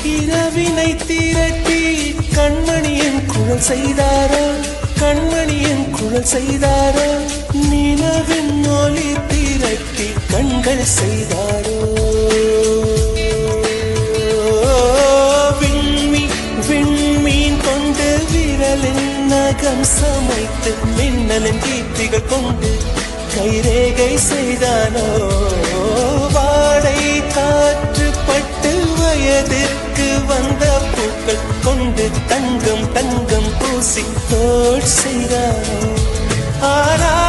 இரவினை திரட்டி கண்மணியின் குழல் செய்தாரோ கண்மணியின் குழல் செய்தாரோ நிலவின் ஒளி திரட்டி கண்கள் செய்தாரோ விண்மீ விண்மீன் கொண்டு விரலின் நகம் சமைத்து மின்னலின் கீர்த்திகள் கொண்டு கைரேகை செய்தானோ வாடை காற்று பட்டு வயதிற்கு வந்த பூக்கள் கொண்டு தங்கம் தங்கம் பூசி தோல் செய்தானோ ஆனா